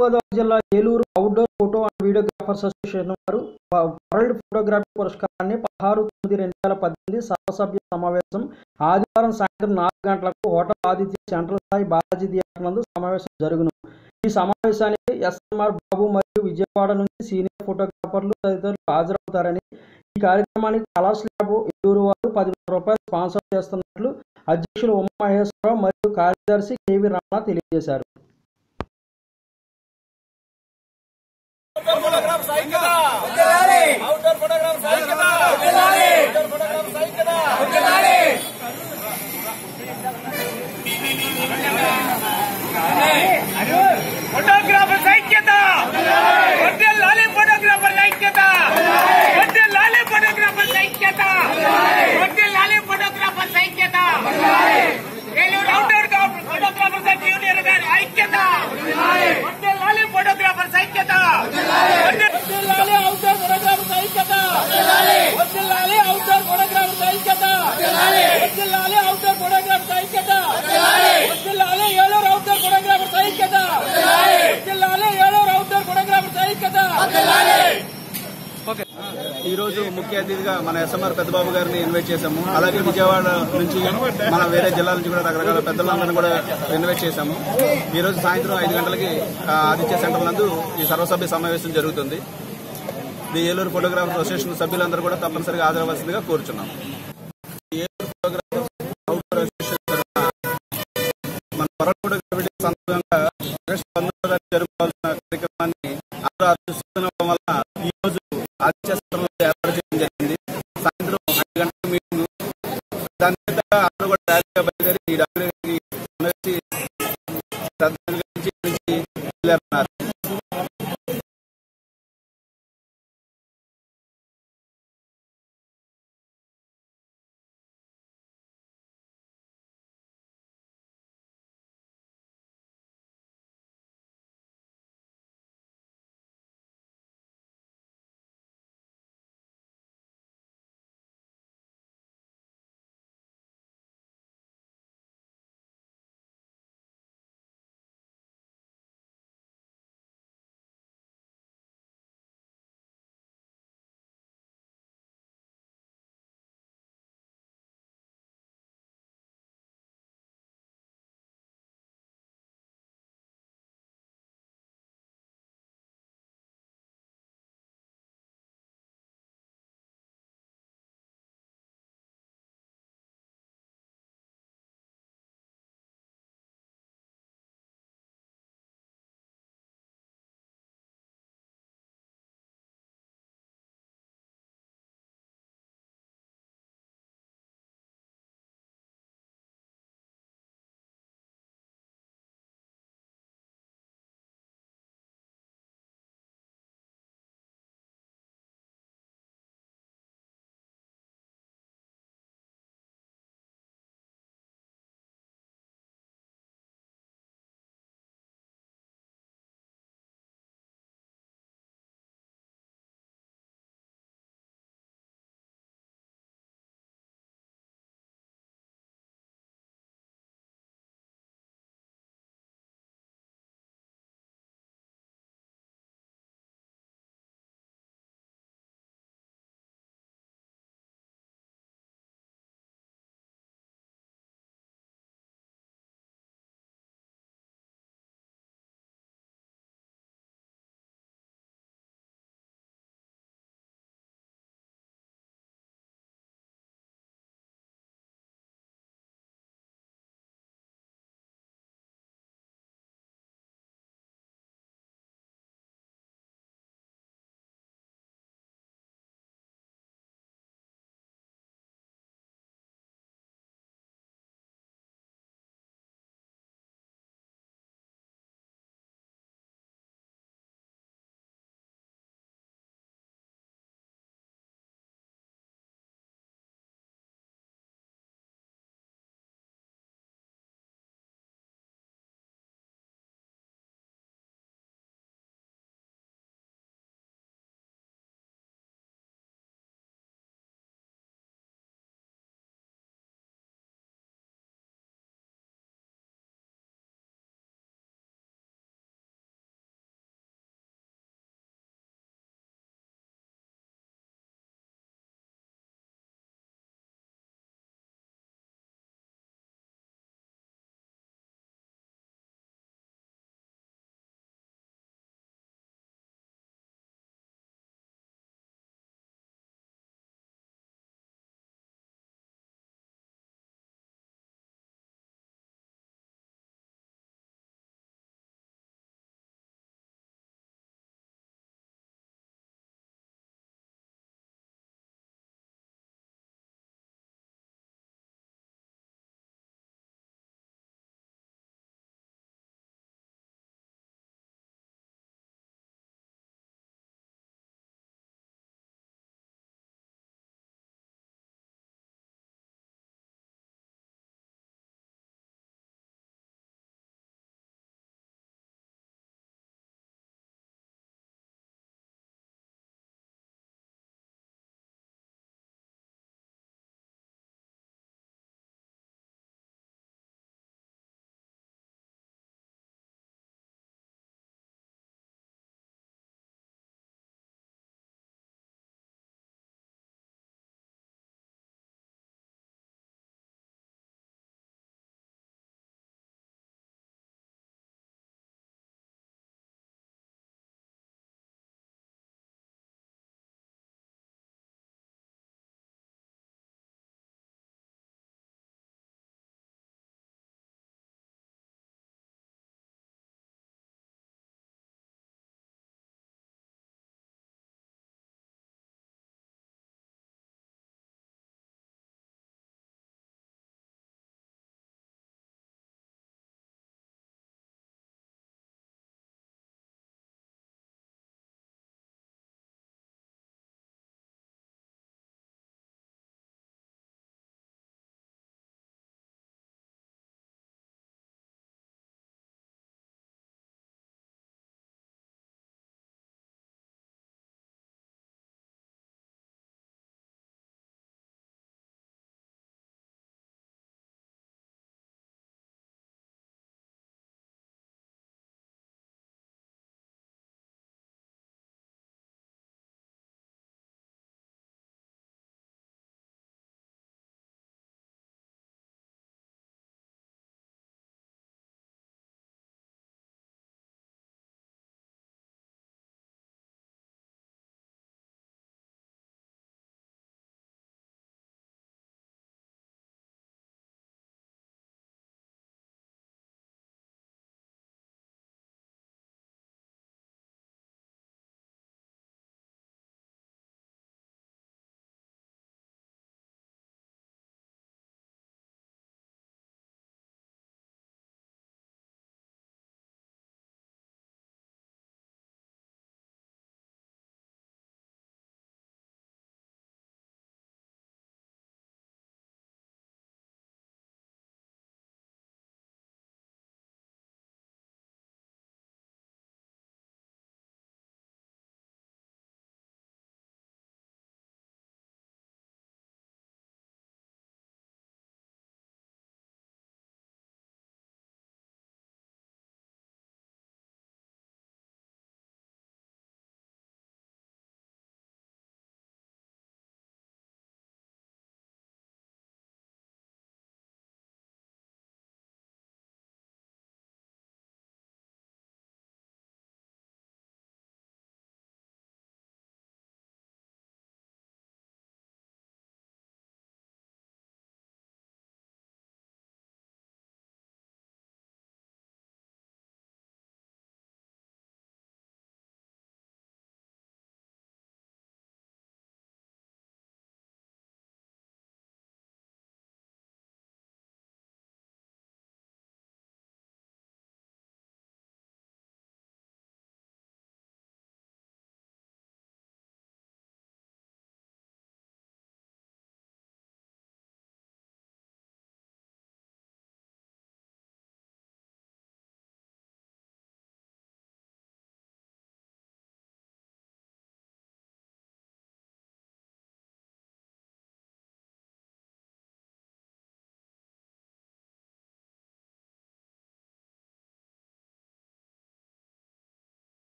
గోదావరి జిల్లా Eluru outdoor photo and videographers association వారు వ- వరల్డ్ ఫోటోగ్రఫీ పురస్కారాన్ని పదహారు తొమ్మిది రెండు వేల పద్దెనిమిది సర్వసభ్య సమావేశం ఆదివారం సాయంత్రం నాలుగు గంటలకు హోటల్ ఆదిత్య సెంట్రల్ స్థాయి బాలాజీ థియేటర్ నందు సమావేశం జరుగును ఈ సమావేశానికి ఎస్ఎంఆర్ బాబు మరియు విజయవాడ నుంచి సీనియర్ ఫోటోగ్రాఫర్లు తదితరులు హాజరవుతారని ఈ కార్యక్రమానికి కళాస్ ల్యాబ్ ఏలూరు వారు పదివేల రూపాయలు స్పాన్సర్ చేస్తున్నట్లు అధ్యక్షులు ఉమామహేశ్వరరావు మరియు కార్యదర్శి కేవీ రమణ తెలియజేశారు photograph cycle outdoor photograph cycle outdoor photograph cycle photographer ఐక్యత వడ్డే లాలి ఫోటోగ్రాఫర్ ఐక్యత వడ్డే లాలి ఫోటోగ్రాఫర్ ఐక్యత వడ్డే లాలి ఫోటోగ్రాఫర్ ఐక్యత ఏలూరు అవుట్డోర్ ఫోటోగ్రాఫర్ యూనియన్ గారి ఐక్యత వడ్డే లాలి ఫోటోగ్రాఫర్ ఐక్యత వడ్డే లాలి అవుట్డోర్ ఫోటోగ్రాఫర్ ఐక్యత వడ్డే లాలి అవుట్డోర్ ఫోటోగ్రాఫర్ ఐక్యత వడ్డే లాలి అవుట్డోర్ ఫోటోగ్రాఫర్ ఐక్యత వడ్డే లాలి ఏలూరు అవుట్డోర్ ఫోటోగ్రాఫర్ ఐక్యత జిల్లాలో ఏలూరు అవుట్డోర్ ఫోటోగ్రాఫర్ ఐక్యత ఈ రోజు ముఖ్య అతిథిగా మన ఎస్ఎంఆర్ పెద్దబాబు గారిని ఇన్వైట్ చేశాము అలాగే విజయవాడ నుంచి మన వేరే జిల్లాల నుంచి కూడా రకరకాల పెద్దలందరినీ కూడా ఇన్వైట్ చేశాము ఈ రోజు సాయంత్రం ఐదు గంటలకి ఆ, ఆదిత్య సెంటర్ నందు ఈ సర్వసభ్య సమావేశం జరుగుతుంది ఈ ఏలూరు ఫోటోగ్రాఫర్ అసోసియేషన్ సభ్యులందరూ కూడా తప్పనిసరిగా హాజరవలసిందిగా కోరుచున్నాం ఈ ఏలూరు ఫోటోగ్రాఫర్ అవుట్డోర్ అసోసియేషన్ తరఫున మన వరల్డ్ ఫోటోగ్రఫీ డే సందర్భంగా ఆగస్టు పంతొమ్మిదో తారీఖు జరుపుకోవాల్సిన కార్యక్రమాన్ని అందరూ ఆశిస్తుండడం వల్ల ఈ రోజు ఆదిత్య సత్రంలో ఏర్పాటు చేయడం జరిగింది సాయంత్రం ఐదు గంటల మీటింగ్ దాని మీద అందరూ కూడా ర్యాలీగా బయలుదేరి ఈ డాక్టర్కి శ్రద్ధాంజలి నుంచి బయలుదేరుతున్నారు